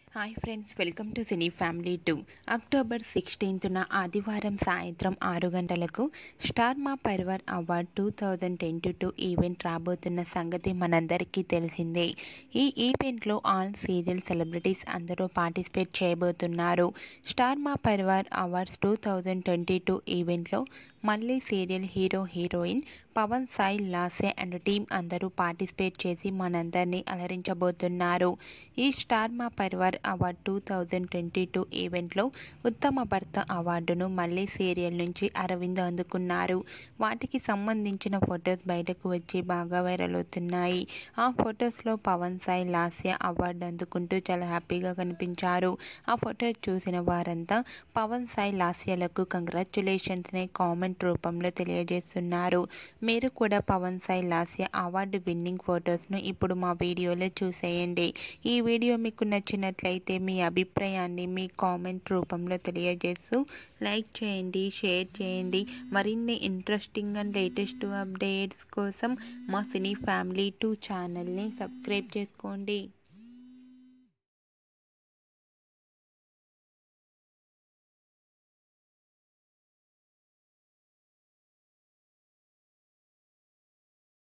hi friends welcome to cine family two October సిక్స్టీన్త్న ఆదివారం సాయంత్రం ఆరు గంటలకు star Maa Parivaar award two thousand twenty two event రాబోతున్న సంగతి మనందరికీ తెలిసిందే ఈ ఈవెంట్లో ఆల్ సీరియల్ సెలబ్రిటీస్ అందరూ పార్టిసిపేట్ చేయబోతున్నారు star Maa Parivaar awards two thousand twenty two ఈవెంట్లో మళ్ళీ serial hero heroine Pavan Sai Lasya and team అందరూ పార్టిసిపేట్ చేసి మనందరినీ అలరించబోతున్నారు ఈ star Maa Parivaar award two thousand twenty two ఈవెంట్లో ఉత్తమ భర్త అవార్డును మళ్ళీ సీరియల్ నుంచి అరవింద్ అందుకున్నారు వాటికి సంబంధించిన ఫొటోస్ బయటకు వచ్చి బాగా వైరల్ అవుతున్నాయి ఆ ఫొటోస్లో పవన్ సాయి లాస్య అవార్డు అందుకుంటూ చాలా హ్యాపీగా కనిపించారు ఆ ఫొటోస్ చూసిన వారంతా పవన్ సాయి లాస్యలకు కంగ్రాచులేషన్స్ని కామెంట్ రూపంలో తెలియజేస్తున్నారు మీరు కూడా పవన్ సాయి లాస్య అవార్డు విన్నింగ్ ఫొటోస్ను ఇప్పుడు మా వీడియోలో చూసేయండి ఈ వీడియో మీకు నచ్చినట్లయితే మీ అభిప్రాయాన్ని మీ కామెంట్ రూపంలో తెలియజేస్తూ లైక్ చేయండి షేర్ చేయండి మరిన్ని ఇంట్రెస్టింగ్ అండ్ లేటెస్ట్ అప్డేట్స్ కోసం మా సినీ ఫ్యామిలీ టూ ఛానల్ని సబ్స్క్రైబ్ చేసుకోండి